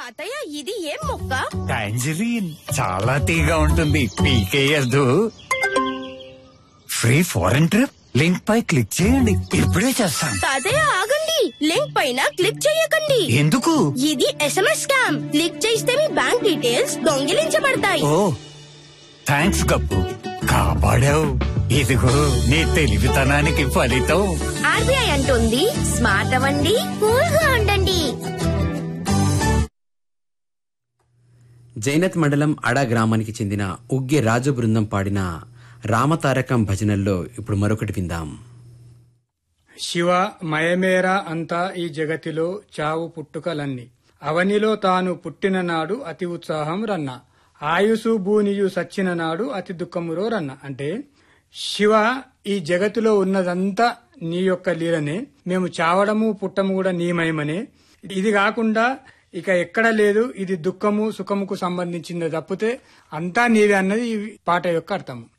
తాతయ్య ఇది ఏం మొక్క టాంజరీన్ చాలా తీగా ఉంటుంది పీకేయద్దు ఫ్రీ ఫారెన్ ట్రిప్ లింక్ పై క్లిక్ చేయండి ఇప్పుడే చేస్తాం తాతయ్య ఆగండి లింక్ పైన క్లిక్ చేయకండి ఎందుకు ఇది ఎస్ఎంఎస్ స్కామ్ క్లిక్ చేస్తే మీ బ్యాంక్ డీటెయిల్స్ దొంగిలించబడతాయి ఓ థ్యాంక్స్ గప్పు కాపాడావు ఇదిగో నీ తెలివితనానికి ఫలితం ఆర్బీఐ అంటుంది స్మార్ట్ అవ్వండి కూల్ గా ఉండండి జైనత్ మండలం అడా గ్రామానికి చెందిన ఉగ్గి రాజు బృందం పాడిన రామతారకం భజనల్లో ఇప్పుడు మరొకటి విందాం శివ మయమేరా అంతా ఈ జగతిలో చావు పుట్టుకలన్నీ అవనిలో తాను పుట్టిన నాడు అతి ఉత్సాహం రన్న ఆయుసు భూనియు సచ్చిన నాడు అతి దుఃఖమురో రన్న అంటే శివ ఈ జగతిలో ఉన్నదంతా నీ యొక్క లీలనే మేము చావడము పుట్టము కూడా నీమయమనే ఇది కాకుండా ఇక ఎక్కడ లేదు ఇది దుఃఖము సుఖముకు సంబంధించింది తప్పితే అంతా నీవే అన్నది ఈ పాట యొక్క అర్థము